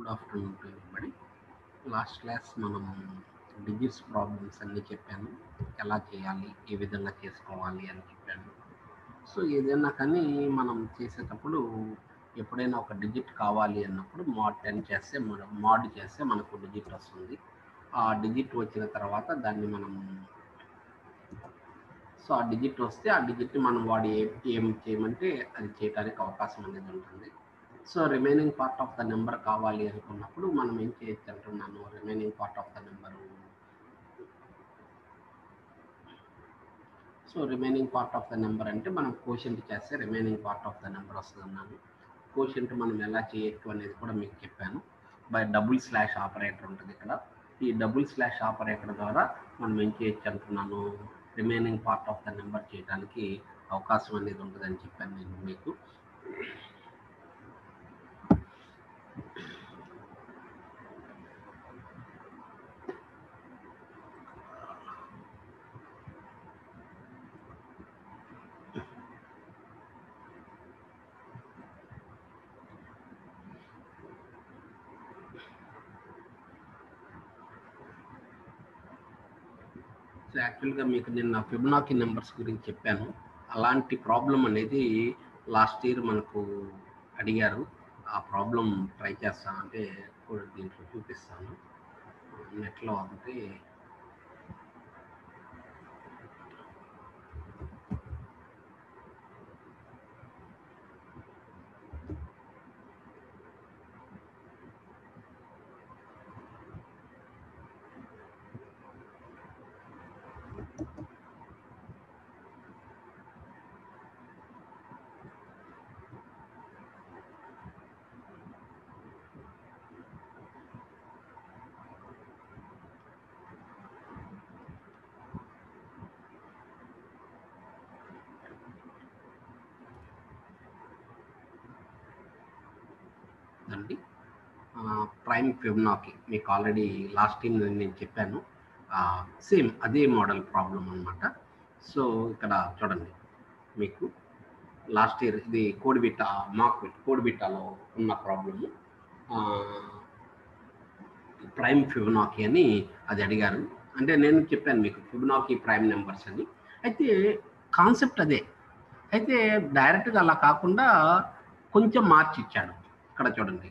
Good afternoon to everybody last class మనం digits problems అన్నీ చెప్పాను ఎలా చేయాలి ఏ విధంగా చేసుకోవాలి అని చెప్పాను సో ఏదైనా కానీ మనం చేసేటప్పుడు ఎప్పుడైనా ఒక డిజిట్ కావాలి అన్నప్పుడు మాడ్ టెన్ చేస్తే మనం మాడ్ చేస్తే మనకు డిజిట్ వస్తుంది ఆ డిజిట్ వచ్చిన తర్వాత దాన్ని మనం సో ఆ డిజిట్ వస్తే ఆ డిజిట్ని మనం వాడి ఏ- ఏం చేయమంటే అది చేయడానికి అవకాశం అనేది ఉంటుంది so remaining part of the number కావాలి అనుకున్నప్పుడు మనం ఏం చేయొచ్చు అంటున్నాను remaining part of the number so remaining part of the number అంటే మనం కోషెంట్ చేస్తే remaining part of the number వస్తుంది అన్నాను కోషెంట్ మనం ఎలా చేయొచ్చు అనేది కూడా మీకు చెప్పాను బై డబుల్ స్లాష్ ఆపరేటర్ ఉంటుంది ఇక్కడ ఈ డబుల్ స్లాష్ ఆపరేటర్ ద్వారా మనం ఏం చేయొచ్చు అంటున్నాను remaining part of the number చేయడానికి అవకాశం అనేది ఉంటుందని చెప్పాను నేను మీకు సో యాక్చువల్గా మీకు నిన్న ఫిబనాకి నెంబర్స్ గురించి చెప్పాను అలాంటి ప్రాబ్లం అనేది లాస్ట్ ఇయర్ మనకు అడిగారు ఆ ప్రాబ్లం ట్రై చేస్తాను అంటే కూడా దీంట్లో చూపిస్తాను నెట్లో అంటే అండి ప్రైమ్ ఫిబ్నాకి మీకు ఆల్రెడీ లాస్ట్ టైం నేను చెప్పాను సేమ్ అదే మోడల్ ప్రాబ్లం అన్నమాట సో ఇక్కడ చూడండి మీకు లాస్ట్ ఇయర్ ఇది కోడిబిట్ట మాక్ కోడిబిట్టాలో ఉన్న ప్రాబ్లము ప్రైమ్ ఫిబనాకి అని అది అడిగారు అంటే నేను చెప్పాను మీకు ఫిబనాకి ప్రైమ్ నెంబర్స్ అని అయితే కాన్సెప్ట్ అదే అయితే డైరెక్ట్గా అలా కాకుండా కొంచెం మార్చి ఇచ్చాడు ఇక్కడ చూడండి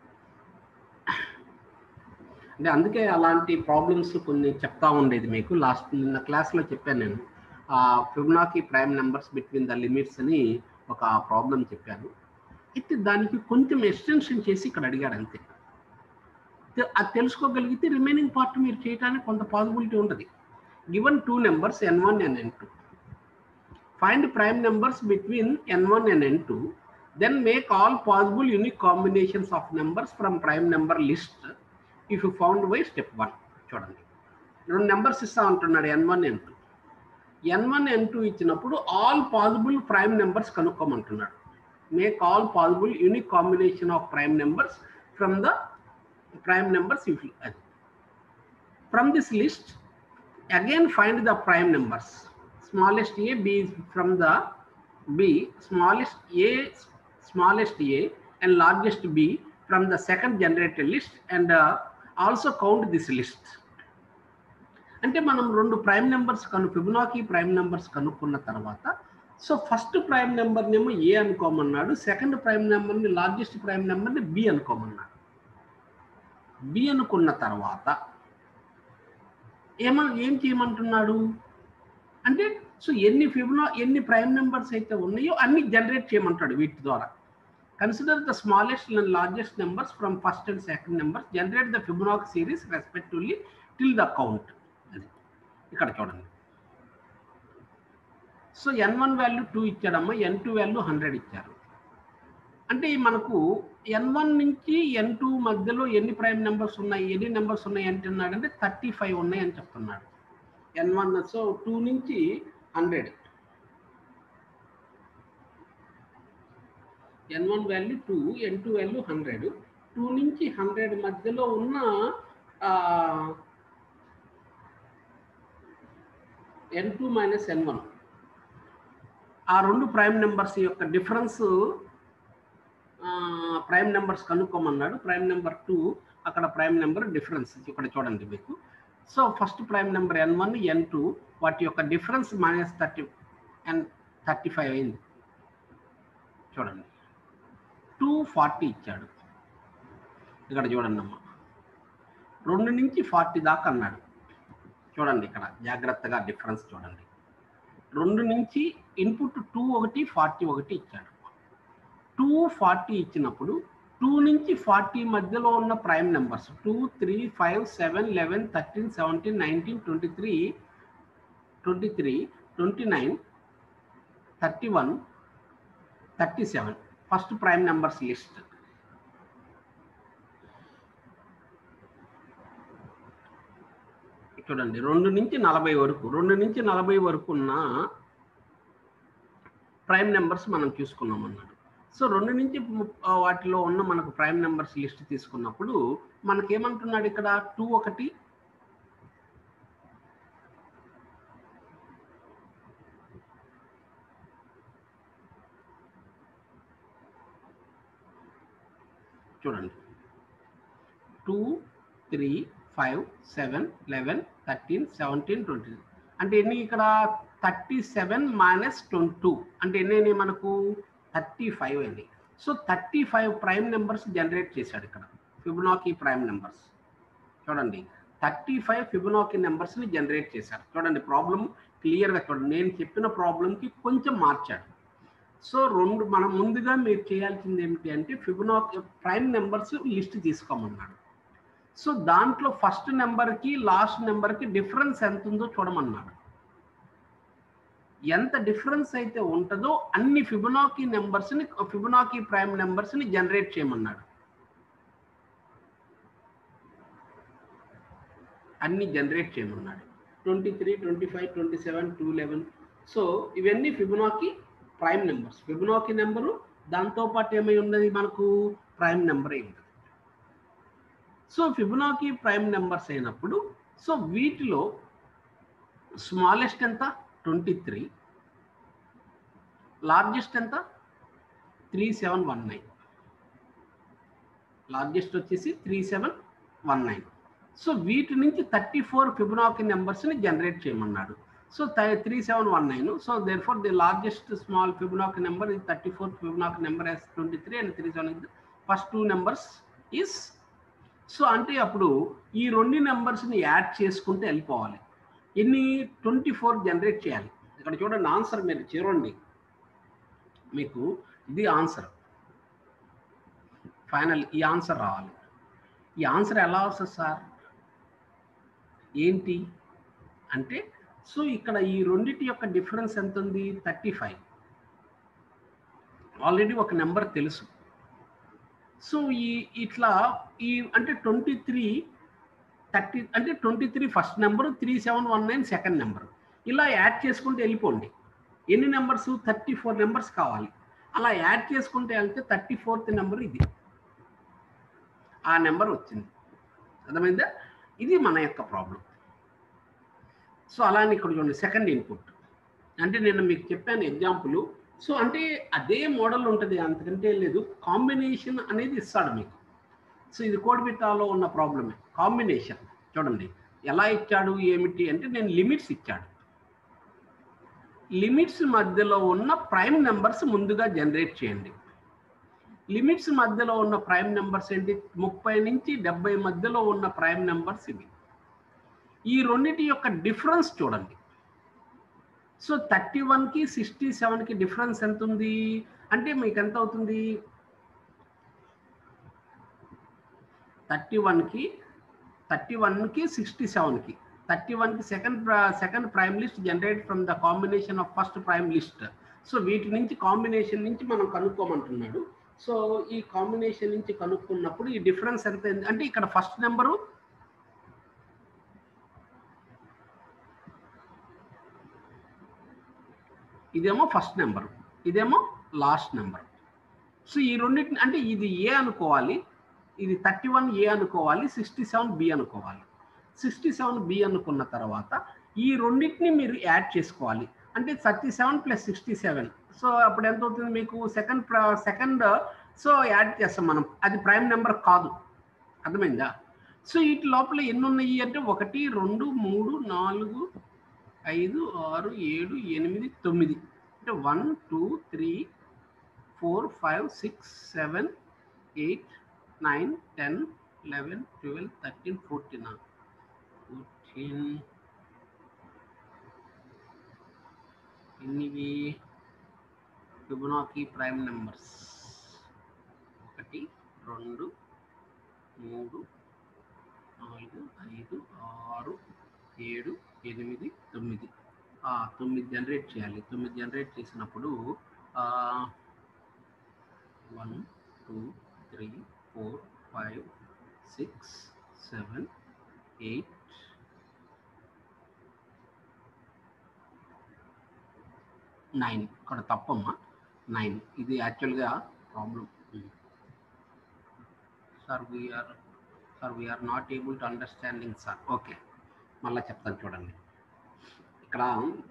అంటే అందుకే అలాంటి ప్రాబ్లమ్స్ కొన్ని చెప్తా ఉండేది మీకు లాస్ట్ నిన్న క్లాస్లో చెప్పాను నేను ఆ Fibonacci prime numbers between the limits అని ఒక ప్రాబ్లం చెప్పాను అయితే దానికి కొంచెం ఎక్స్టెన్షన్ చేసి ఇక్కడ అడిగాడు అంతే తె- అది తెలుసుకోగలిగితే రిమైనింగ్ పార్ట్ మీరు చేయడానికి కొంత పాసిబిలిటీ ఉంటుంది given two numbers N one and N two find prime numbers between N one and N two then make all possible unique combinations of numbers from prime number list if you found by step 1 చూడండి రెండు numbers ఇస్తా ఉంటున్నాడు N one N two N one N two ఇచ్చినప్పుడు all possible prime numbers కనుక్కోమంటున్నాడు make all possible unique combination of prime numbers from the prime numbers if అది from this list again find the prime numbers smallest a b is from the b smallest a smallest a and largest b from the second generated list and uh, also count this list అంటే మనం రెండు prime numbers కను ఫిబునాకి prime numbers కనుక్కున్న తర్వాత so first prime నెంబర్నేమో A అనుకోమన్నాడు second prime నెంబర్ని largest prime నెంబర్ని బి అనుకోమన్నాడు బి అనుకున్న తర్వాత ఏమ ఏం చేయమంటున్నాడు అంటే సో ఎన్ని ఫిబ్లో ఎన్ని ప్రైమ్ నెంబర్స్ అయితే ఉన్నాయో అన్ని జనరేట్ చేయమంటాడు వీటి ద్వారా consider the smallest and largest numbers from first and second numbers generate the Fibonacci series respectively till the count అది ఇక్కడ చూడండి so N one value two ఇచ్చాడమ్మా ఎన్ టూ వాల్యూ హండ్రెడ్ ఇచ్చారు అంటే మనకు ఎన్ వన్ నుంచి ఎన్ టూ మధ్యలో ఎన్ని ప్రైమ్ నెంబర్స్ ఉన్నాయి ఎన్ని నెంబర్స్ ఉన్నాయి అంటున్నాడు అంటే థర్టీ ఫైవ్ ఉన్నాయి అని చెప్తున్నాడు ఎన్ వన్ సో టూ నుంచి hundred N one value two N two value hundred two నుంచి హండ్రెడ్ మధ్యలో ఉన్న N two minus N one ఆ రెండు ప్రైమ్ నెంబర్స్ యొక్క డిఫరెన్స్ ఆ, ప్రైమ్ నెంబర్స్ కనుక్కోమన్నాడు ప్రైమ్ నెంబర్ టూ అక్కడ ప్రైమ్ నెంబర్ డిఫరెన్స్ ఇక్కడ చూడండి మీకు so first prime number N one N two వాటి యొక్క difference minus thirty N thirty five అయింది చూడండి టూ ఫార్టీ ఇచ్చాడు ఇక్కడ చూడండి అమ్మ రెండు నుంచి ఫార్టీ దాకా అన్నాడు చూడండి ఇక్కడ జాగ్రత్తగా డిఫరెన్స్ చూడండి రెండు నుంచి ఇన్పుట్ టూ ఒకటి ఫార్టీ ఒకటి ఇచ్చాడు టూ ఫార్టీ ఇచ్చినప్పుడు టూ నుంచి ఫార్టీ మధ్యలో ఉన్న prime numbers two three five seven eleven thirteen seventeen nineteen twenty three twenty three twenty nine thirty one thirty seven first prime numbers list చూడండి రెండు నుంచి నలభై వరకు రెండు నుంచి నలభై వరకు ఉన్న ప్రైమ్ నెంబర్స్ మనం చూసుకున్నాం అన్నాడు సో రెండు నుంచి ము- ఆ, వాటిలో ఉన్న మనకు ప్రైమ్ నెంబర్స్ లిస్ట్ తీసుకున్నప్పుడు మనకేమంటున్నాడు ఇక్కడ టూ ఒకటి చూడండి two three five seven eleven thirteen seventeen twenty అంటే ఎన్ని ఇక్కడ thirty seven minus twenty two అంటే ఎన్ని అయినాయి మనకు థర్టీ ఫైవ్ అయింది so thirty five prime numbers generate చేశాడు ఇక్కడ ఫిబునాకీ ప్రైమ్ నెంబర్స్ చూడండి థర్టీ ఫైవ్ ఫిబునాకీ నెంబర్స్ని జనరేట్ చేశారు చూడండి ప్రాబ్లం క్లియర్గా చూడండి నేను చెప్పిన ప్రాబ్లంకి కొంచెం మార్చాడు సో రెండు మనం ముందుగా మీరు చేయాల్సింది ఏమిటి అంటే ఫిబునాకీ ప్రైమ్ నెంబర్స్ లిస్ట్ తీసుకోమన్నాడు సో దాంట్లో ఫస్ట్ నెంబర్కి లాస్ట్ నెంబర్కి డిఫరెన్స్ ఎంత ఉందో చూడమన్నాడు ఎంత డిఫరెన్స్ అయితే ఉంటుందో అన్ని ఫిబునాకీ నెంబర్స్ని ఫిబునాకీ ప్రైమ్ నెంబర్స్ని జనరేట్ చేయమన్నాడు అన్ని జనరేట్ చేయమన్నాడు twenty three twenty five twenty seven two eleven so ఇవన్నీ Fibonacci prime numbers Fibonacci number దాంతోపాటు ఏమై ఉన్నది మనకు ప్రైమ్ నెంబర్ అయి ఉంటుంది సో ఫిబునాకీ ప్రైమ్ నెంబర్స్ అయినప్పుడు సో వీటిలో స్మాలెస్ట్ ఎంత ట్వంటీ త్రీ లార్జెస్ట్ ఎంత three seven one nine largest వచ్చేసి three seven one nine so వీటి నుంచి థర్టీ ఫోర్ ఫిబునాకీ నెంబర్స్ని జనరేట్ చేయమన్నాడు so three seven one nine so therefore the largest small Fibonacci number ఇది thirty four Fibonacci number is twenty three and three seven first two numbers is so అంటే అప్పుడు ఈ రెండు నెంబర్స్ని add చేసుకుంటూ వెళ్ళిపోవాలి ఎన్ని ట్వంటీ ఫోర్ జనరేట్ చేయాలి ఇక్కడ చూడండి ఆన్సర్ మీరు చూడండి మీకు ఇది ఆన్సర్ ఫైనల్ ఈ ఆన్సర్ రావాలి ఈ ఆన్సర్ ఎలా వస్తుంది సార్ ఏంటి అంటే సో ఇక్కడ ఈ రెండిటి యొక్క డిఫరెన్స్ ఎంత ఉంది థర్టీ ఫైవ్ ఆల్రెడీ ఒక నెంబర్ తెలుసు సో ఈ ఇట్లా ఈ అంటే ట్వంటీ త్రీ థర్టీ అంటే twenty three first number three seven one nine second number ఇలా యాడ్ చేసుకుంటూ వెళ్ళిపోండి ఎన్ని నెంబర్స్ థర్టీ ఫోర్ నెంబర్స్ కావాలి అలా యాడ్ చేసుకుంటూ వెళ్తే థర్టీ ఫోర్త్ నెంబర్ ఇది ఆ నెంబర్ వచ్చింది అర్థమైందా ఇది మన యొక్క ప్రాబ్లం సో అలానే ఇక్కడ చూడండి సెకండ్ ఇన్పుట్ అంటే నేను మీకు చెప్పాను ఎగ్జాంపుల్ సో అంటే అదే మోడల్ ఉంటుంది అంతకంటే లేదు కాంబినేషన్ అనేది ఇస్తాడు మీకు సో ఇది కోడిబిట్టాలో ఉన్న ప్రాబ్లమే కాంబినేషన్ చూడండి ఎలా ఇచ్చాడు ఏమిటి అంటే నేను లిమిట్స్ ఇచ్చాడు లిమిట్స్ మధ్యలో ఉన్న ప్రైమ్ నెంబర్స్ ముందుగా జనరేట్ చేయండి లిమిట్స్ మధ్యలో ఉన్న ప్రైమ్ నెంబర్స్ ఏంటి ముప్పై నుంచి డెబ్బై మధ్యలో ఉన్న ప్రైమ్ నెంబర్స్ ఇవి ఈ రెండింటి యొక్క డిఫరెన్స్ చూడండి సో థర్టీ వన్కి సిక్స్టీ సెవెన్కి డిఫరెన్స్ ఎంత ఉంది అంటే మీకు ఎంత అవుతుంది థర్టీ వన్కి థర్టీ వన్కి సిక్స్టీ సెవెన్కి థర్టీ వన్కి second second prime list generate from the combination of first prime list so వీటి నుంచి కాంబినేషన్ నుంచి మనం కనుక్కోమంటున్నాడు సో ఈ కాంబినేషన్ నుంచి కనుక్కున్నప్పుడు ఈ డిఫరెన్స్ ఎంత అయింది? అంటే ఇక్కడ ఫస్ట్ నెంబరు ఇదేమో ఫస్ట్ నెంబర్ ఇదేమో లాస్ట్ నెంబర్ సో ఈ రెండింటిని అంటే ఇది ఏ అనుకోవాలి ఇది థర్టీ వన్ ఏ అనుకోవాలి సిక్స్టీ సెవెన్ బి అనుకోవాలి సిక్స్టీ సెవెన్ బి అనుకున్న తర్వాత ఈ రెండింటిని మీరు యాడ్ చేసుకోవాలి అంటే thirty seven plus sixty seven so అప్పుడు ఎంత అవుతుంది మీకు సెకండ్ సెకండ్ సో యాడ్ చేస్తాం మనం అది ప్రైమ్ నెంబర్ కాదు అర్థమైందా సో వీటి లోపల ఎన్ని ఉన్నాయి అంటే ఒకటి రెండు మూడు నాలుగు ఐదు ఆరు ఏడు ఎనిమిది తొమ్మిది అంటే one two three four five six seven eight nine ten eleven twelve thirteen fourteen fourteen ఎన్నివి ఫిబొనాకీ ప్రైమ్ నెంబర్స్ ఒకటి రెండు మూడు నాలుగు ఐదు ఆరు ఏడు ఎనిమిది తొమ్మిది ఆ, తొమ్మిది జనరేట్ చేయాలి తొమ్మిది జనరేట్ చేసినప్పుడు one two three four five six seven eight nine ఇక్కడ తప్పమ్మా నైన్ ఇది యాక్చువల్గా problem sir we are sir we are not able to understanding sir okay మళ్ళీ చెప్తాను చూడండి ఇక్కడ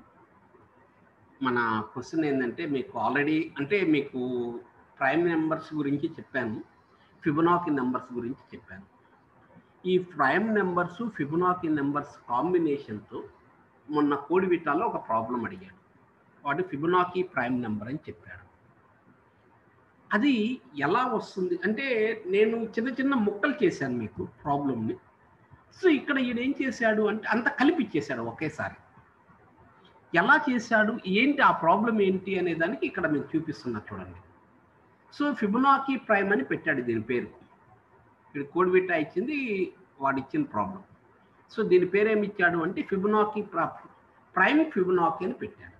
మన క్వశ్చన్ ఏంటంటే మీకు ఆల్రెడీ అంటే మీకు ప్రైమ్ నెంబర్స్ గురించి చెప్పాను ఫిబొనాకీ నెంబర్స్ గురించి చెప్పాను ఈ ప్రైమ్ నెంబర్స్ ఫిబొనాకీ నెంబర్స్ కాంబినేషన్తో మొన్న కోడివిటాలో ఒక ప్రాబ్లం అడిగాడు వాడు ఫిబొనాకీ ప్రైమ్ నెంబర్ అని చెప్పాడు అది ఎలా వస్తుంది అంటే నేను చిన్న చిన్న ముక్కలు చేశాను మీకు ప్రాబ్లమ్ని సో ఇక్కడ ఈయన ఏం చేశాడు అంటే అంత కలిపిచ్చేశాడు ఒకేసారి ఎలా చేశాడు ఏంటి ఆ ప్రాబ్లం ఏంటి అనే దానికి ఇక్కడ మేము చూపిస్తున్నా చూడండి సో ఫిబొనాకీ ప్రైమ్ అని పెట్టాడు దీని పేరు ఇక్కడ కోడిబిట్టా ఇచ్చింది వాడు ఇచ్చిన ప్రాబ్లం సో దీని పేరు ఏమి ఇచ్చాడు అంటే ఫిబొనాకీ ప్రైమ్ ఫిబొనాకీ అని పెట్టాడు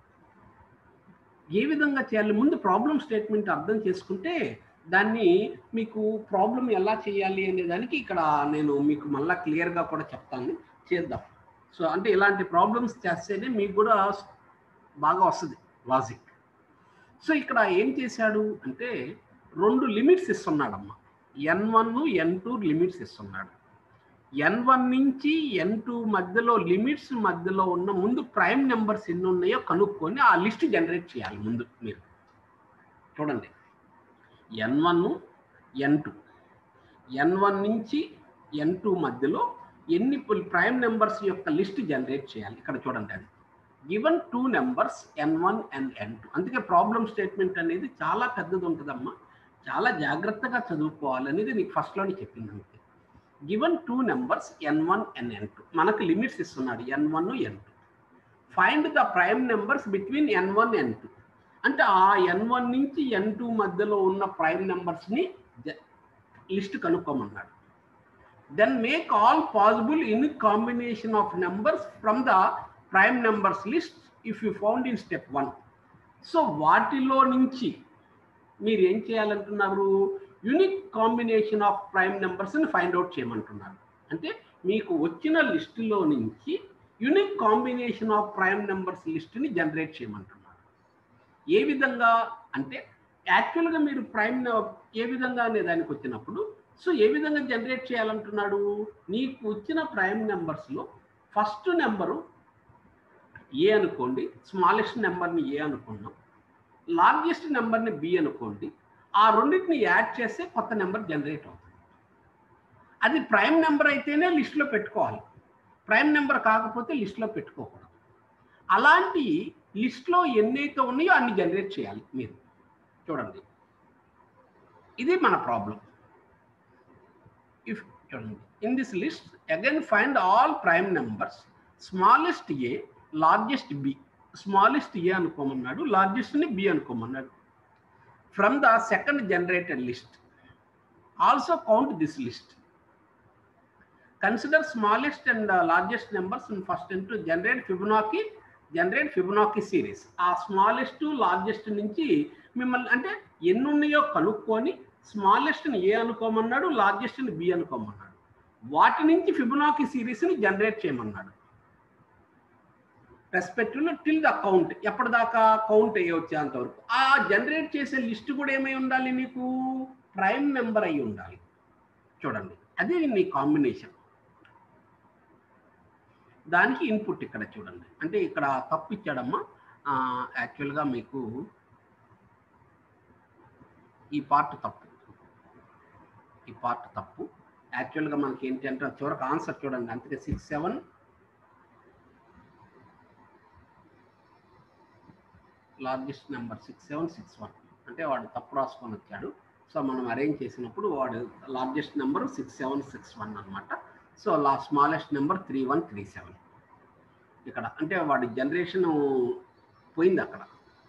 ఏ విధంగా చేయాలి ముందు ప్రాబ్లం స్టేట్మెంట్ అర్థం చేసుకుంటే దాన్ని మీకు ప్రాబ్లం ఎలా చేయాలి అనే దానికి ఇక్కడ నేను మీకు మళ్ళీ క్లియర్గా కూడా చెప్తాను చేద్దాం సో అంటే ఇలాంటి ప్రాబ్లమ్స్ చేస్తేనే మీకు కూడా బాగా వస్తుంది లాజిక్ సో ఇక్కడ ఏం చేశాడు అంటే రెండు లిమిట్స్ ఇస్తున్నాడమ్మా N one N two limits ఇస్తున్నాడు ఎన్ వన్ నుంచి ఎన్ టూ మధ్యలో లిమిట్స్ మధ్యలో ఉన్న ముందు ప్రైమ్ నెంబర్స్ ఎన్ని ఉన్నాయో కనుక్కొని ఆ లిస్ట్ జనరేట్ చేయాలి ముందు మీరు చూడండి N one N two N one నుంచి ఎన్ టూ మధ్యలో ఎన్ని ప్రైమ్ నెంబర్స్ యొక్క లిస్ట్ జనరేట్ చేయాలి ఇక్కడ చూడండి అది given two numbers N one and N two అందుకే ప్రాబ్లమ్ స్టేట్మెంట్ అనేది చాలా పెద్దది ఉంటుందమ్మా చాలా జాగ్రత్తగా చదువుకోవాలి అనేది నీకు ఫస్ట్లోనే చెప్పింది అంతే given two numbers N one and N two మనకు లిమిట్స్ ఇస్తున్నాడు N one N two find the prime numbers between N one N two అంటే ఆ ఎన్ వన్ నుంచి ఎన్ టూ మధ్యలో ఉన్న ప్రైమ్ నెంబర్స్ని లిస్ట్ కనుక్కోమన్నాడు then make all possible in combination of numbers from the prime numbers list if you found in step one so వాటిలో నుంచి మీరు ఏం చేయాలంటున్నారు unique combination of prime నెంబర్స్ని find out చేయమంటున్నారు అంటే మీకు వచ్చిన లిస్టులో నుంచి unique combination of prime numbers లిస్ట్ని జనరేట్ చేయమంటున్నారు ఏ విధంగా అంటే యాక్చువల్గా మీరు ప్రైమ్ ఏ విధంగా అనే దానికి వచ్చినప్పుడు సో ఏ విధంగా జనరేట్ చేయాలంటున్నాడు నీకు వచ్చిన ప్రైమ్ నెంబర్స్లో ఫస్ట్ నెంబరు ఏ అనుకోండి స్మాలెస్ట్ నెంబర్ని ఏ అనుకున్నాం లార్జెస్ట్ నెంబర్ని బి అనుకోండి ఆ రెండింటిని యాడ్ చేస్తే కొత్త నెంబర్ జనరేట్ అవుతుంది అది ప్రైమ్ నెంబర్ అయితేనే లిస్ట్లో పెట్టుకోవాలి ప్రైమ్ నెంబర్ కాకపోతే లిస్ట్లో పెట్టుకోకూడదు అలాంటి లిస్ట్లో ఎన్నైతే ఉన్నాయో అన్ని జనరేట్ చేయాలి మీరు చూడండి ఇది మన ప్రాబ్లం ఇఫ్ చూడండి in this list again find all prime numbers smallest A largest B smallest A అనుకోమన్నాడు లార్జెస్ట్ని బి అనుకోమన్నాడు from the second generated list also count this list consider smallest and largest numbers in first into generate Fibonacci generate Fibonacci series ఆ smallest largest నుంచి మిమ్మల్ని అంటే ఎన్ని ఉన్నాయో కనుక్కొని స్మాలెస్ట్ని ఏ అనుకోమన్నాడు లార్జెస్ట్ని బి అనుకోమన్నాడు వాటి నుంచి ఫిబునాకి సిరీస్ని జనరేట్ చేయమన్నాడు రెస్పెక్టివ్లో టిల్ ద కౌంట్ ఎప్పటిదాకా కౌంట్ అయ్యి వచ్చేంత వరకు ఆ జనరేట్ చేసే లిస్ట్ కూడా ఏమై ఉండాలి నీకు ప్రైమ్ నెంబర్ అయి ఉండాలి చూడండి అది నీ కాంబినేషన్ దానికి ఇన్పుట్ ఇక్కడ చూడండి అంటే ఇక్కడ తప్పు ఇచ్చాడమ్మా యాక్చువల్గా మీకు ఈ పార్ట్ తప్పు పార్ట్ తప్పు యాక్చువల్గా మనకి ఏంటంటే చివరికి ఆన్సర్ చూడండి అందుకే six seven largest number six seven six one అంటే వాడు తప్పు రాసుకొని వచ్చాడు సో మనం అరేంజ్ చేసినప్పుడు వాడు largest number six seven six one అనమాట సో లా smallest number three one three seven ఇక్కడ అంటే వాడి జనరేషన్ పోయింది అక్కడ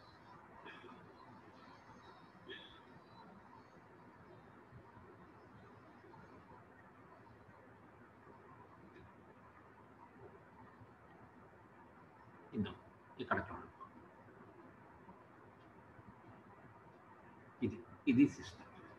ఇద్దాం ఇక్కడ చూడండి ఇది ఇది సిస్టమ్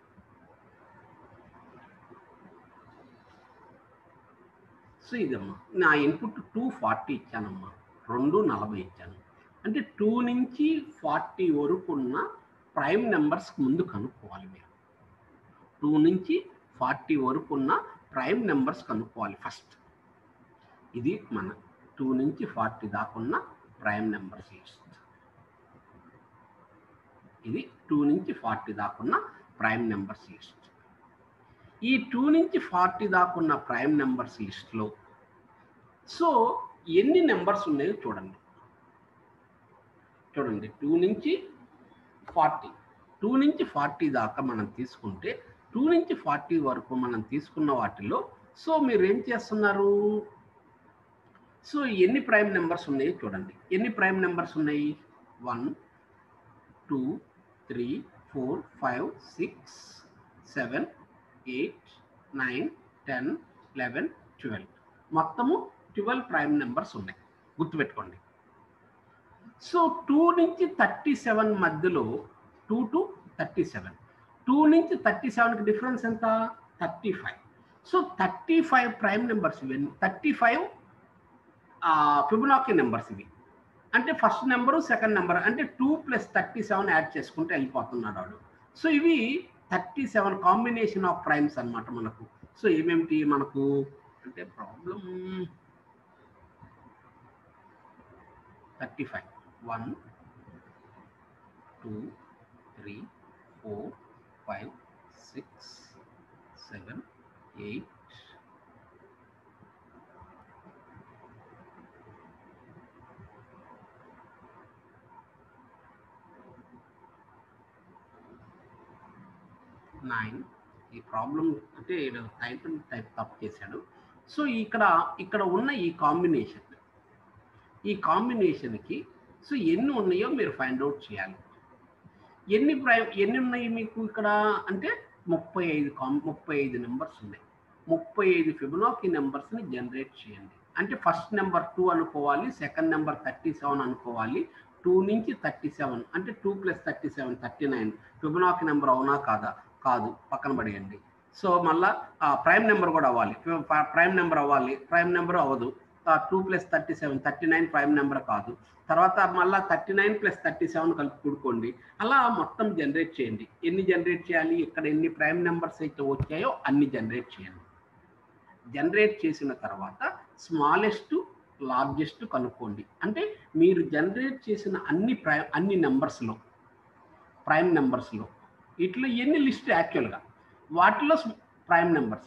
సో ఇదమ్మా నా ఇన్పుట్ టూ ఫార్టీ ఇచ్చానమ్మా రెండు నలభై ఇచ్చాను అంటే టూ నుంచి ఫార్టీ వరకు ఉన్న ప్రైమ్ నెంబర్స్ ముందు కనుక్కోవాలి మీరు టూ నుంచి ఫార్టీ వరకు ఉన్న ప్రైమ్ నెంబర్స్ కనుక్కోవాలి ఫస్ట్ ఇది మన టూ నుంచి ఫార్టీ దాకున్న ప్రైమ్ నెంబర్స్ లిస్ట్ ఇది టూ నుంచి ఫార్టీ దాకున్న ప్రైమ్ నెంబర్స్ లిస్ట్ ఈ టూ నుంచి ఫార్టీ దాకున్న ప్రైమ్ నెంబర్స్ లిస్ట్లో సో ఎన్ని నెంబర్స్ ఉన్నాయో చూడండి చూడండి టూ నుంచి ఫార్టీ టూ నుంచి ఫార్టీ దాకా మనం తీసుకుంటే టూ నుంచి ఫార్టీ వరకు మనం తీసుకున్న వాటిలో సో మీరు ఏం చేస్తున్నారు సో ఎన్ని ప్రైమ్ నెంబర్స్ ఉన్నాయో చూడండి ఎన్ని ప్రైమ్ నెంబర్స్ ఉన్నాయి one two three four five six seven eight nine ten eleven twelve మొత్తము ట్వెల్వ్ ప్రైమ్ నెంబర్స్ ఉన్నాయి గుర్తుపెట్టుకోండి సో టూ నుంచి థర్టీ సెవెన్ మధ్యలో two to thirty seven two నుంచి థర్టీ సెవెన్కి డిఫరెన్స్ ఎంత thirty five so thirty five prime numbers ఇవన్నీ thirty five Fibonacci numbers ఇవి అంటే ఫస్ట్ నెంబరు సెకండ్ నెంబర్ అంటే two plus thirty seven add చేసుకుంటే వెళ్ళిపోతున్నాడు వాడు సో ఇవి thirty seven combination of primes అన్నమాట మనకు సో ఏమేమిటి మనకు అంటే problem thirty five one two three four five six seven eight nine ఈ ప్రాబ్లం అంటే టైప్ టైప్ తప్పు చేశాడు సో ఇక్కడ ఇక్కడ ఉన్న ఈ కాంబినేషన్ ఈ కాంబినేషన్కి సో ఎన్ని ఉన్నాయో మీరు ఫైండ్ అవుట్ చేయాలి ఎన్ని ప్రై ఎన్ని ఉన్నాయి మీకు ఇక్కడ అంటే ముప్పై ఐదు కాం ముప్పై ఐదు నెంబర్స్ ఉన్నాయి ముప్పై ఐదు ఫిబునాకి నెంబర్స్ని జనరేట్ చేయండి అంటే ఫస్ట్ నెంబర్ టూ అనుకోవాలి సెకండ్ నెంబర్ థర్టీ సెవెన్ అనుకోవాలి టూ నుంచి థర్టీ సెవెన్ అంటే two plus thirty seven thirty nine Fibonacci number అవునా కాదా కాదు పక్కన పడేయండి సో మళ్ళా ప్రైమ్ నెంబర్ కూడా అవ్వాలి ప్రైమ్ నెంబర్ అవ్వాలి ప్రైమ్ నెంబర్ అవ్వదు two plus thirty seven thirty nine prime number కాదు తర్వాత మళ్ళీ thirty nine plus thirty seven కలిపి కూడుకోండి అలా మొత్తం జనరేట్ చేయండి ఎన్ని జనరేట్ చేయాలి ఇక్కడ ఎన్ని ప్రైమ్ నెంబర్స్ అయితే వచ్చాయో అన్ని జనరేట్ చేయండి జనరేట్ చేసిన తర్వాత స్మాలెస్ట్ లార్జెస్ట్ కనుక్కోండి అంటే మీరు జనరేట్ చేసిన అన్ని ప్రైమ్ అన్ని నెంబర్స్లో ప్రైమ్ నెంబర్స్లో ఇట్లా ఎన్ని లిస్ట్ యాక్చువల్గా వాటిలో ప్రైమ్ నెంబర్స్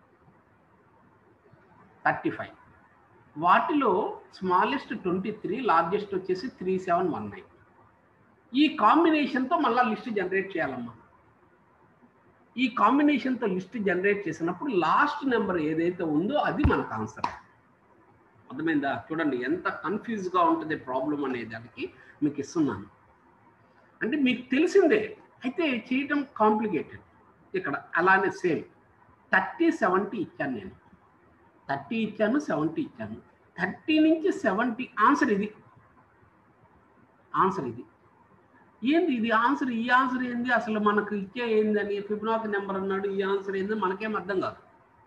థర్టీ ఫైవ్ వాటిలో స్మాలెస్ట్ ట్వంటీ త్రీ లార్జెస్ట్ వచ్చేసి త్రీ సెవెన్ వన్ నైన్ ఈ కాంబినేషన్తో మళ్ళీ లిస్ట్ జనరేట్ చేయాలమ్మా ఈ కాంబినేషన్తో లిస్ట్ జనరేట్ చేసినప్పుడు లాస్ట్ నెంబర్ ఏదైతే ఉందో అది మనకు ఆన్సర్ అర్థమైందా చూడండి ఎంత కన్ఫ్యూజ్గా ఉంటుంది ప్రాబ్లం అనే దానికి మీకు ఇస్తున్నాను అంటే మీకు తెలిసిందే అయితే చేయటం కాంప్లికేటెడ్ ఇక్కడ అలానే సేమ్ థర్టీ సెవెంటీ ఇచ్చాను నేను థర్టీ ఇచ్చాను సెవెంటీ ఇచ్చాను థర్టీ నుంచి సెవెంటీ ఆన్సర్ ఇది ఆన్సర్ ఇది ఏంది ఇది ఆన్సర్ ఈ ఆన్సర్ ఏంది అసలు మనకు ఇచ్చే ఏందని ఫిబ్నాక్ నెంబర్ అన్నాడు ఈ ఆన్సర్ ఏంది మనకేం అర్థం కాదు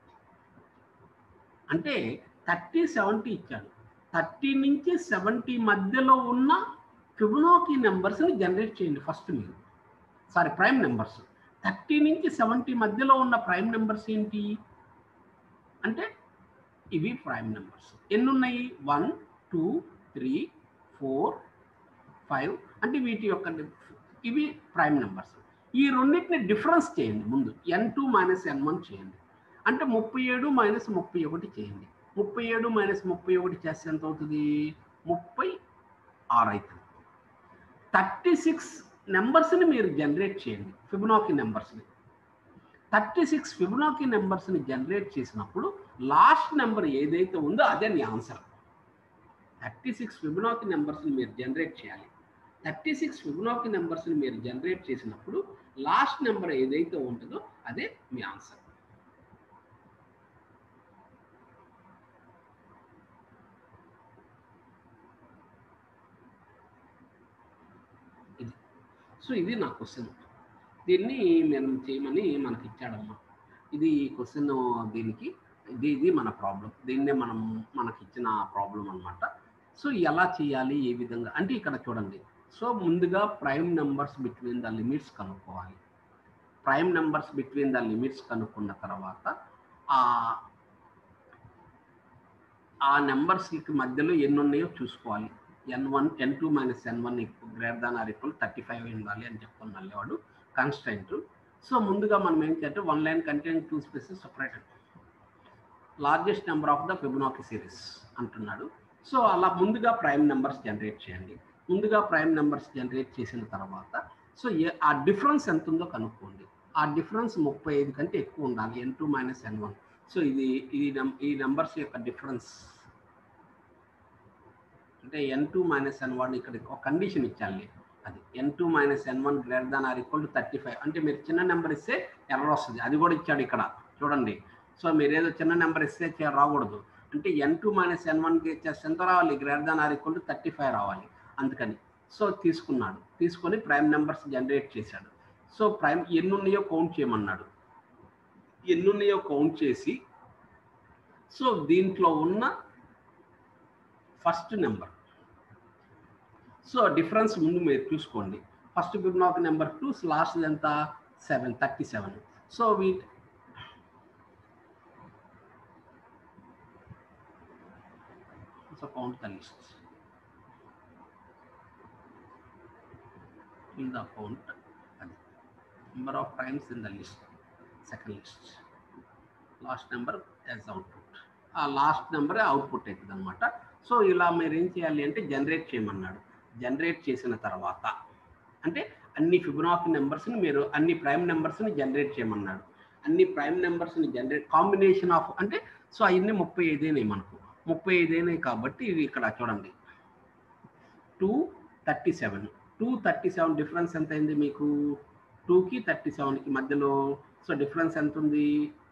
అంటే థర్టీ సెవెంటీ ఇచ్చాడు థర్టీ నుంచి సెవెంటీ మధ్యలో ఉన్న ఫిబునాకి నెంబర్స్ని జనరేట్ చేయండి ఫస్ట్ మీరు సారీ ప్రైమ్ నెంబర్స్ థర్టీ నుంచి సెవెంటీ మధ్యలో ఉన్న ప్రైమ్ నెంబర్స్ ఏంటి అంటే ఇవి ప్రైమ్ నెంబర్స్ ఎన్ని ఉన్నాయి one two three four five అంటే వీటి యొక్క ఇవి ప్రైమ్ నెంబర్స్ ఈ రెండింటిని డిఫరెన్స్ చేయండి ముందు N two minus N one చేయండి అంటే ముప్పై ఏడు మైనస్ ముప్పై ఒకటి చేయండి ముప్పై ఏడు మైనస్ ముప్పై ఒకటి చేస్తే ఎంత అవుతుంది ముప్పై ఆరు అవుతుంది థర్టీ సిక్స్ నెంబర్స్ని మీరు జనరేట్ చేయండి ఫిబునాకి నెంబర్స్ని థర్టీ సిక్స్ ఫిబునాకి నెంబర్స్ని జనరేట్ చేసినప్పుడు లాస్ట్ నెంబర్ ఏదైతే ఉందో అదే నీ ఆన్సర్ థర్టీ సిక్స్ ఫిబునాకి నెంబర్స్ని మీరు జనరేట్ చేయాలి థర్టీ సిక్స్ ఫిబునాకి నెంబర్స్ని మీరు జనరేట్ చేసినప్పుడు లాస్ట్ నెంబర్ ఏదైతే ఉంటుందో అదే మీ ఆన్సర్ ఇది సో ఇది నా క్వశ్చన్ దీన్ని మనం చేయమని మనకి ఇచ్చాడమ్మా ఇది క్వశ్చన్ దీనికి ఇది ఇది మన ప్రాబ్లం దీన్నే మనం మనకి ఇచ్చిన ప్రాబ్లం అనమాట సో ఎలా చేయాలి ఏ విధంగా అంటే ఇక్కడ చూడండి సో ముందుగా prime numbers between the limits కనుక్కోవాలి prime numbers between the limits కనుక్కున్న తర్వాత ఆ ఆ నెంబర్స్కి మధ్యలో ఎన్ని ఉన్నాయో చూసుకోవాలి N one N two minus N one greater than or equal thirty five ఉండాలి అని చెప్తాను మళ్ళీ వాడు కన్స్టెంట్ సో ముందుగా మనం ఏం చేయాలంటే one line content two spaces separated largest number of the Fibonacci series అంటున్నాడు సో అలా ముందుగా ప్రైమ్ నెంబర్స్ జనరేట్ చేయండి ముందుగా ప్రైమ్ నెంబర్స్ జనరేట్ చేసిన తర్వాత సో ఏ ఆ డిఫరెన్స్ ఎంత ఉందో కనుక్కోండి ఆ డిఫరెన్స్ ముప్పై ఐదు కంటే ఎక్కువ ఉండాలి N two minus N one so ఇది ఈ నెం ఈ నెంబర్స్ యొక్క డిఫరెన్స్ అంటే N two minus N one ఇక్కడ ఒక కండిషన్ ఇచ్చాలి అది N two minus N one greater than or equal to thirty five అంటే మీరు చిన్న నెంబర్ ఇస్తే ఎర్ర వస్తుంది అది కూడా ఇచ్చాడు ఇక్కడ చూడండి సో మీరు ఏదో చిన్న నెంబర్ ఇస్తే చే- రాకూడదు అంటే ఎన్ టూ మైనస్ ఎన్ వన్కి ఇచ్చేస్తే ఎంత రావాలి greater than or equal to thirty five రావాలి అందుకని సో తీసుకున్నాడు తీసుకొని ప్రైమ్ నెంబర్స్ జనరేట్ చేశాడు సో ప్రైమ్ ఎన్ని ఉన్నాయో కౌంట్ చేయమన్నాడు ఎన్ని ఉన్నాయో కౌంట్ చేసి సో దీంట్లో ఉన్న ఫస్ట్ నెంబర్ సో డిఫరెన్స్ ముందు మీరు చూసుకోండి first Fibonacci number two last ఎంత సెవెన్ థర్టీ సెవెన్ సో వీట్ so count the list in the count అది number of primes in the list second list last number as output ఆ last number output అవుతుంది అనమాట so ఇలా మీరు ఏం చేయాలి అంటే జనరేట్ చేయమన్నాడు జనరేట్ చేసిన తర్వాత అంటే అన్ని ఫిబునాక్ నెంబర్స్ని మీరు అన్ని ప్రైమ్ నెంబర్స్ని జనరేట్ చేయమన్నాడు అన్ని ప్రైమ్ నెంబర్స్ని జనరేట్ కాంబినేషన్ ఆఫ్ అంటే సో అవన్నీ ముప్పై ఐదేనాయి మనకు ముప్పై ఐదేనాయి కాబట్టి ఇవి ఇక్కడ చూడండి two thirty seven two thirty seven difference ఎంత అయింది మీకు టూకి థర్టీ సెవెన్కి మధ్యలో సో డిఫరెన్స్ ఎంత ఉంది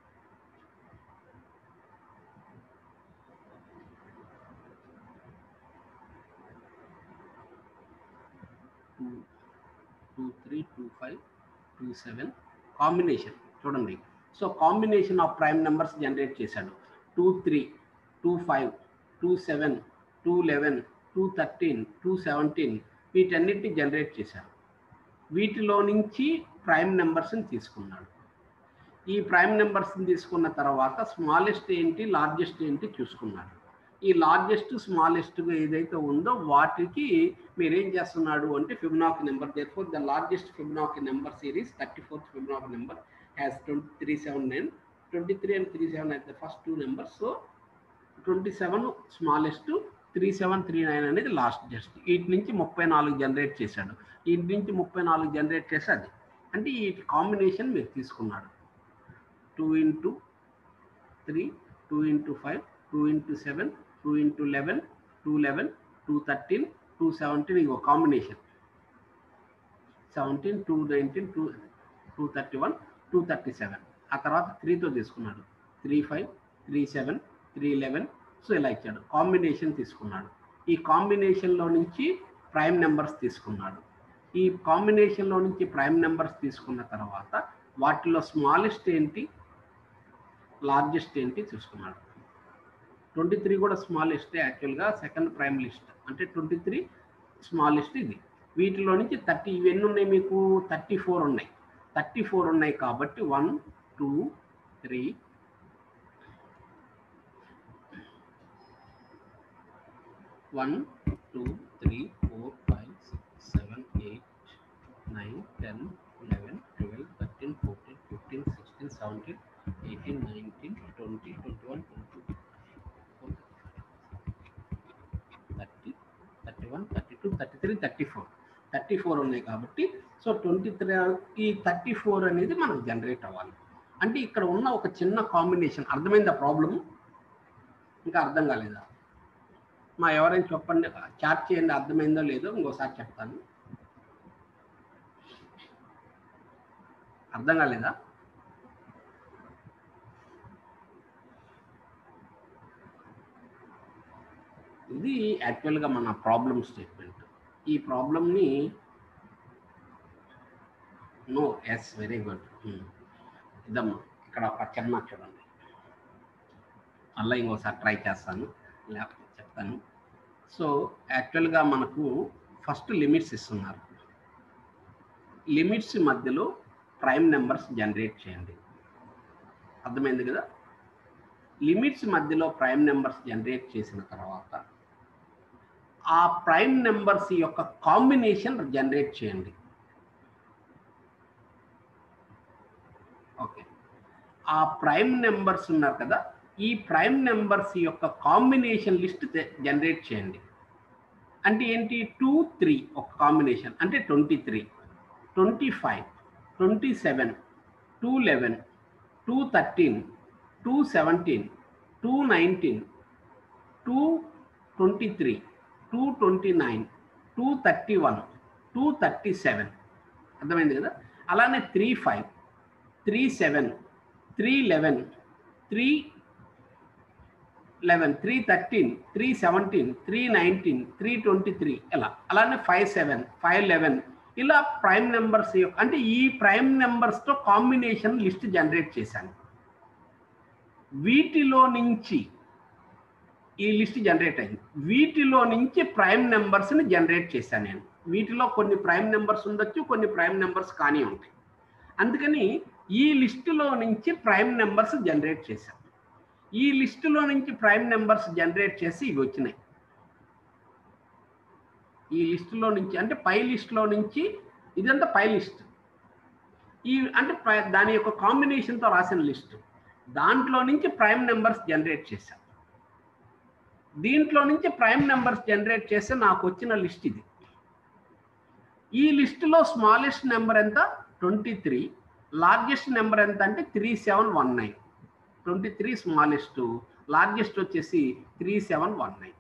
two two three two five two seven combination చూడండి so combination of prime numbers generate చేశాడు two three two five two seven two eleven two thirteen two seventeen వీటన్నిటిని జనరేట్ చేశారు వీటిలో నుంచి ప్రైమ్ నెంబర్స్ని తీసుకున్నాడు ఈ ప్రైమ్ నెంబర్స్ని తీసుకున్న తర్వాత స్మాలెస్ట్ ఏంటి లార్జెస్ట్ ఏంటి చూసుకున్నాడు ఈ లార్జెస్ట్ స్మాలెస్ట్ ఏదైతే ఉందో వాటికి మీరు ఏం చేస్తున్నాడు అంటే Fibonacci number therefore the largest Fibonacci number series thirty fourth Fibonacci number has twenty three seven nine twenty three and three seven అయితే first two numbers so twenty seven smallest three seven three nine అనేది last just వీటి నుంచి ముప్పై నాలుగు generate చేశాడు వీటి నుంచి ముప్పై నాలుగు జనరేట్ చేసి అది అంటే ఈ కాంబినేషన్ మీరు తీసుకున్నాడు two into three two into five two into seven two into eleven two eleven two thirteen two seventeen ఇగో combination seventeen two nineteen two two thirty one two thirty seven ఆ తర్వాత త్రీతో తీసుకున్నాడు three five three seven three eleven so ఇలా ఇచ్చాడు combination తీసుకున్నాడు ఈ కాంబినేషన్లో నుంచి ప్రైమ్ నెంబర్స్ తీసుకున్నాడు ఈ కాంబినేషన్లో నుంచి ప్రైమ్ నెంబర్స్ తీసుకున్న తర్వాత వాటిలో స్మాలెస్ట్ ఏంటి లార్జెస్ట్ ఏంటి చూసుకున్నాడు ట్వంటీ త్రీ కూడా స్మాలెస్ట్ యాక్చువల్గా సెకండ్ ప్రైమ్ లిస్ట్ అంటే ట్వంటీ త్రీ స్మాలెస్ట్ ఇది వీటిలో నుంచి థర్టీ ఇవన్నీ ఉన్నాయి మీకు థర్టీ ఫోర్ ఉన్నాయి థర్టీ ఫోర్ ఉన్నాయి కాబట్టి one two three one two three four five six seven eight nine ten eleven seventeen eighteen nineteen twenty twenty one twenty thirty thirty one thirty two thirty three thirty four thirty four ఉన్నాయి కాబట్టి so twenty three ఈ thirty four అనేది మనకు generate అవ్వాలి అంటే ఇక్కడ ఉన్న ఒక చిన్న కాంబినేషన్ అర్థమైందా ప్రాబ్లము ఇంకా అర్థం కాలేదా మా ఎవరైనా చెప్పండి చాట్ చేయండి అర్థమైందో లేదో ఇంకోసారి చెప్తాను అర్థం కాలేదా ఇది యాక్చువల్గా మన ప్రాబ్లమ్ స్టేట్మెంట్ ఈ ప్రాబ్లమ్ని నో ఎస్ వెరీ గుడ్ ఇదమ్మా ఇక్కడ ఒక చిన్న చూడండి మళ్ళీ ఇంకోసారి ట్రై చేస్తాను లేకపోతే చెప్తాను సో యాక్చువల్గా మనకు ఫస్ట్ లిమిట్స్ ఇస్తున్నారు లిమిట్స్ మధ్యలో ప్రైమ్ నెంబర్స్ జనరేట్ చేయండి అర్థమైంది కదా లిమిట్స్ మధ్యలో ప్రైమ్ నెంబర్స్ జనరేట్ చేసిన తర్వాత ఆ ప్రైమ్ నెంబర్స్ యొక్క కాంబినేషన్ జనరేట్ చేయండి ఓకే ఆ ప్రైమ్ నెంబర్స్ ఉన్నారు కదా ఈ ప్రైమ్ నెంబర్స్ యొక్క కాంబినేషన్ లిస్ట్ జనరేట్ చేయండి అంటే ఏంటి టూ త్రీ ఒక కాంబినేషన్ అంటే twenty three twenty five twenty seven two eleven two thirteen two seventeen two nineteen two twenty three two twenty nine two thirty one two thirty seven అర్థమైంది కదా అలానే three five three seven three eleven three eleven three thirteen three seventeen three nineteen three twenty three ఇలా అలానే five seven five eleven ఇలా prime numbers యొక్క అంటే ఈ prime నెంబర్స్తో కాంబినేషన్ లిస్ట్ జనరేట్ చేశాను వీటిలో నుంచి ఈ లిస్ట్ జనరేట్ అయింది వీటిలో నుంచి ప్రైమ్ నెంబర్స్ని జనరేట్ చేశాను నేను వీటిలో కొన్ని ప్రైమ్ నెంబర్స్ ఉండొచ్చు కొన్ని ప్రైమ్ నెంబర్స్ కానీ ఉంటాయి అందుకని ఈ లిస్టులో నుంచి ప్రైమ్ నెంబర్స్ జనరేట్ చేశాను ఈ లిస్టులో నుంచి ప్రైమ్ నెంబర్స్ జనరేట్ చేసి ఇవి వచ్చినాయి ఈ లిస్టులో నుంచి అంటే పై లిస్టులో నుంచి ఇదంతా పై లిస్ట్ ఈ అంటే పై- దాని యొక్క కాంబినేషన్తో రాసిన లిస్ట్ దాంట్లో నుంచి ప్రైమ్ నెంబర్స్ జనరేట్ చేశాను దీంట్లో నుంచి ప్రైమ్ నెంబర్స్ జనరేట్ చేస్తే నాకు వచ్చిన లిస్ట్ ఇది ఈ లిస్టులో స్మాలెస్ట్ నెంబర్ ఎంత ట్వంటీ త్రీ లార్జెస్ట్ నెంబర్ ఎంత అంటే three seven one nine twenty three smallest largest వచ్చేసి త్రీ సెవెన్ వన్ నైన్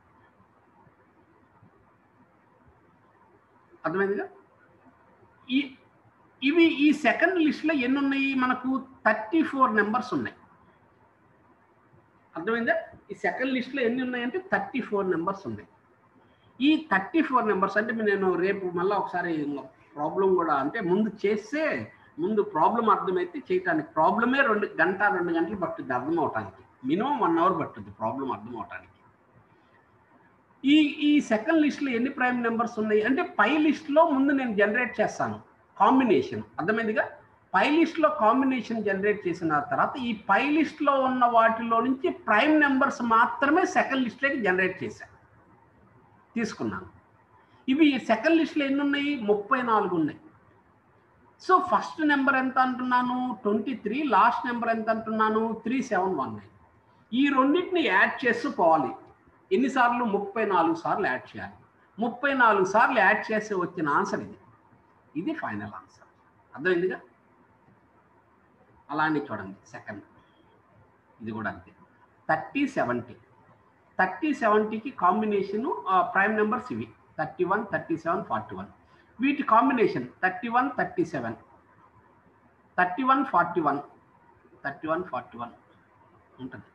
అర్థమైందిగా ఈ ఇవి ఈ సెకండ్ లిస్ట్లో ఎన్ని ఉన్నాయి మనకు థర్టీ ఫోర్ నెంబర్స్ ఉన్నాయి అర్థమైందా ఈ సెకండ్ లిస్ట్లో ఎన్ని ఉన్నాయంటే థర్టీ ఫోర్ నెంబర్స్ ఉన్నాయి ఈ థర్టీ ఫోర్ నెంబర్స్ అంటే నేను రేపు మళ్ళీ ఒకసారి ప్రాబ్లం కూడా అంటే ముందు చేస్తే ముందు ప్రాబ్లం అర్థమైతే చేయటానికి ప్రాబ్లమే రెండు గంట రెండు గంటలు పట్టుద్ది అర్థం అవటానికి మినిమం వన్ అవర్ పట్టుద్ది ప్రాబ్లం అర్థం అవటానికి ఈ ఈ సెకండ్ లిస్ట్లో ఎన్ని ప్రైమ్ నెంబర్స్ ఉన్నాయి అంటే పై లిస్ట్లో ముందు నేను జనరేట్ చేస్తాను కాంబినేషన్ అర్థమైందిగా పై లిస్ట్లో కాంబినేషన్ జనరేట్ చేసిన తర్వాత ఈ పై లిస్ట్లో ఉన్న వాటిలో నుంచి ప్రైమ్ నెంబర్స్ మాత్రమే సెకండ్ లిస్ట్లోకి జనరేట్ చేశాను తీసుకున్నాను ఇవి సెకండ్ లిస్ట్లో ఎన్ని ఉన్నాయి ముప్పై నాలుగు ఉన్నాయి సో ఫస్ట్ నెంబర్ ఎంత అంటున్నాను ట్వంటీ త్రీ లాస్ట్ నెంబర్ ఎంత అంటున్నాను త్రీ సెవెన్ వన్ నైన్ ఈ రెండింటిని యాడ్ చేస్తూ పోవాలి ఎన్నిసార్లు ముప్పై నాలుగు సార్లు యాడ్ చేయాలి ముప్పై నాలుగు సార్లు యాడ్ చేసి వచ్చిన ఆన్సర్ ఇది ఇది ఫైనల్ ఆన్సర్ అర్థమైందిగా అలానే చూడండి సెకండ్ ఇది కూడా అంతే థర్టీ సెవెంటీ థర్టీ సెవెంటీకి కాంబినేషను ప్రైమ్ నెంబర్స్ ఇవి thirty one thirty seven forty one వీటి combination thirty one thirty seven thirty one forty one thirty one forty one ఉంటుంది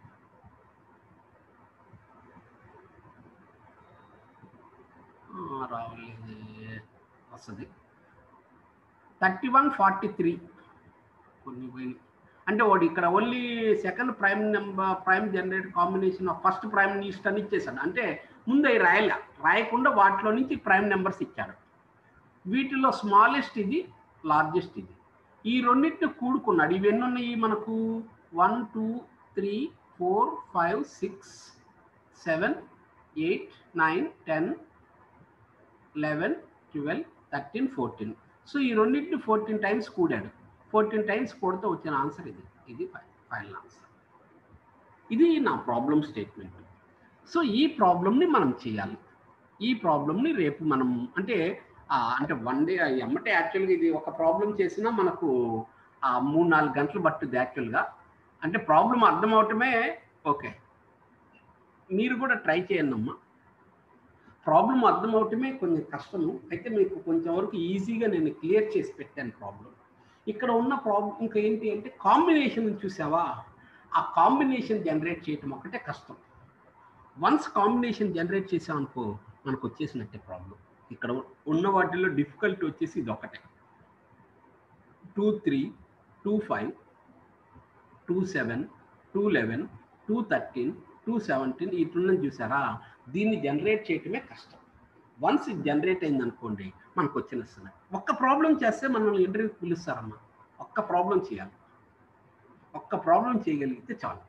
ఆ, రావలేదు వస్తుంది థర్టీ వన్ ఫార్టీ త్రీ కొన్ని పోయినాయి అంటే వాడు ఇక్కడ only second prime number prime generate combination of first prime list అని ఇచ్చేసాడు అంటే ముందు అవి రాయలే రాయకుండా వాటిలో నుంచి ప్రైమ్ నెంబర్స్ ఇచ్చాడు వీటిలో స్మాలెస్ట్ ఇది లార్జెస్ట్ ఇది ఈ రెండింటిని కూడుకున్నాడు ఇవి ఎన్ని ఉన్నాయి మనకు one two three four five six seven eight nine ten eleven twelve thirteen fourteen so ఈ రెండింటిని ఫోర్టీన్ టైమ్స్ కూడాడు ఫోర్టీన్ టైమ్స్ కూడితే వచ్చిన ఆన్సర్ ఇది ఇది ఫైనల్ ఆన్సర్ ఇది నా ప్రాబ్లం స్టేట్మెంట్ సో ఈ ప్రాబ్లమ్ని మనం చేయాలి ఈ ప్రాబ్లమ్ని రేపు మనం అంటే ఆ, అంటే వన్ డే ఎమ్మటే యాక్చువల్గా ఇది ఒక ప్రాబ్లం చేసినా మనకు ఆ మూడు నాలుగు గంటలు పట్టుద్ది యాక్చువల్గా అంటే ప్రాబ్లం అర్థం అవటమే ఓకే మీరు కూడా ట్రై చేయండి అమ్మా ప్రాబ్లం అర్థం అవటమే కొంచెం కష్టము అయితే మీకు కొంచెం వరకు ఈజీగా నేను క్లియర్ చేసి పెట్టాను ప్రాబ్లం ఇక్కడ ఉన్న ప్రాబ్లం ఇంకా ఏంటి అంటే కాంబినేషన్ చూసావా ఆ కాంబినేషన్ జనరేట్ చేయటం ఒకటే కష్టం వన్స్ కాంబినేషన్ జనరేట్ చేసామనుకో మనకు వచ్చేసినట్టే ప్రాబ్లం ఇక్కడ ఉన్న వాటిల్లో డిఫికల్టీ వచ్చేసి ఇది ఒకటే two three two five two seven two eleven two thirteen two seventeen ఇట్లున్నది చూసారా దీన్ని జనరేట్ చేయటమే కష్టం వన్స్ ఇది జనరేట్ అయింది అనుకోండి మనకు వచ్చిన వస్తున్నాయి ఒక్క ప్రాబ్లం చేస్తే మనల్ని ఇంటర్వ్యూకి పిలుస్తారమ్మా ఒక్క ప్రాబ్లం చేయాలి ఒక్క ప్రాబ్లం చేయగలిగితే చాలు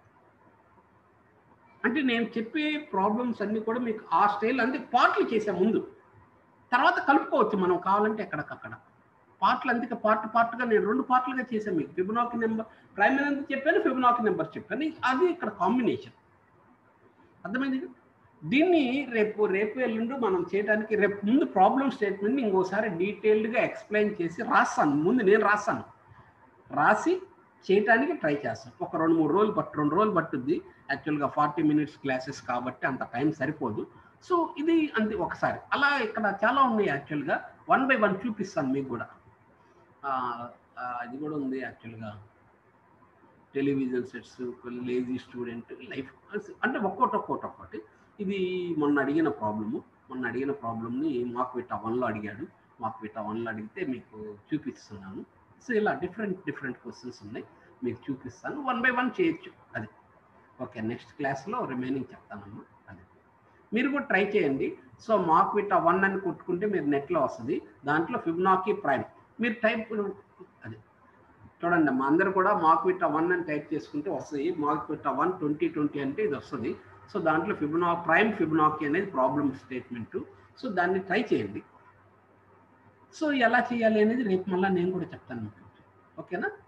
అంటే నేను చెప్పే ప్రాబ్లమ్స్ అన్నీ కూడా మీకు ఆ స్టైల్ అంటే పార్ట్లు చేసే ముందు తర్వాత కలుపుకోవచ్చు మనం కావాలంటే ఎక్కడికక్కడ పార్ట్లు అందుకే పార్ట్ పార్ట్గా నేను రెండు పార్ట్లుగా చేశాను మీకు ఫిబునాకి నెంబర్ ప్రైమరీ ఎందుకు చెప్పాను ఫిబునాకి నెంబర్ చెప్పాను అది ఇక్కడ కాంబినేషన్ అర్థమైంది కదా? దీన్ని రేపు రేపు ఎల్లుండి మనం చేయడానికి రేపు ముందు ప్రాబ్లమ్ స్టేట్మెంట్ని ఇంకోసారి డీటెయిల్డ్గా ఎక్స్ప్లెయిన్ చేసి రాస్తాను ముందు నేను రాస్తాను రాసి చేయటానికి ట్రై చేస్తాను ఒక రెండు మూడు రోజులు పట్టు రెండు రోజులు పట్టుద్ది యాక్చువల్గా ఫార్టీ మినిట్స్ క్లాసెస్ కాబట్టి అంత టైం సరిపోదు సో ఇది అంతే ఒకసారి అలా ఇక్కడ చాలా ఉన్నాయి యాక్చువల్గా వన్ బై వన్ చూపిస్తాను మీకు కూడా ఆ, ఆ, అది కూడా ఉంది యాక్చువల్గా television sets lazy student life అంటే ఒక్కోటి ఒక్కోటి ఒక్కోటి ఇది మొన్న అడిగిన ప్రాబ్లము మొన్న అడిగిన ప్రాబ్లమ్ని మాకు విటా వన్లో అడిగాడు మాకు విటా వన్లో అడిగితే మీకు చూపిస్తున్నాను సో ఇలా డిఫరెంట్ డిఫరెంట్ క్వశ్చన్స్ ఉన్నాయి మీకు చూపిస్తాను వన్ బై వన్ చేయొచ్చు అది ఓకే నెక్స్ట్ క్లాస్లో రిమైనింగ్ చెప్తానమ్మా అది మీరు కూడా ట్రై చేయండి సో మాక్ విటా వన్ అని కొట్టుకుంటే మీరు నెట్లో వస్తుంది దాంట్లో ఫిబ్నాకి ప్రైమ్ మీరు టైప్ అది చూడండి మా అందరు కూడా మాక్ విటా వన్ అని టైప్ చేసుకుంటే వస్తుంది మాక్ విటా వన్ ట్వంటీ ట్వంటీ అంటే ఇది వస్తుంది సో దాంట్లో ఫిబ్నా ప్రైమ్ ఫిబ్నాకి అనేది ప్రాబ్లమ్ స్టేట్మెంట్ సో దాన్ని ట్రై చేయండి సో ఎలా చేయాలి అనేది రేపు మళ్ళీ నేను కూడా చెప్తాను మీకు ఓకేనా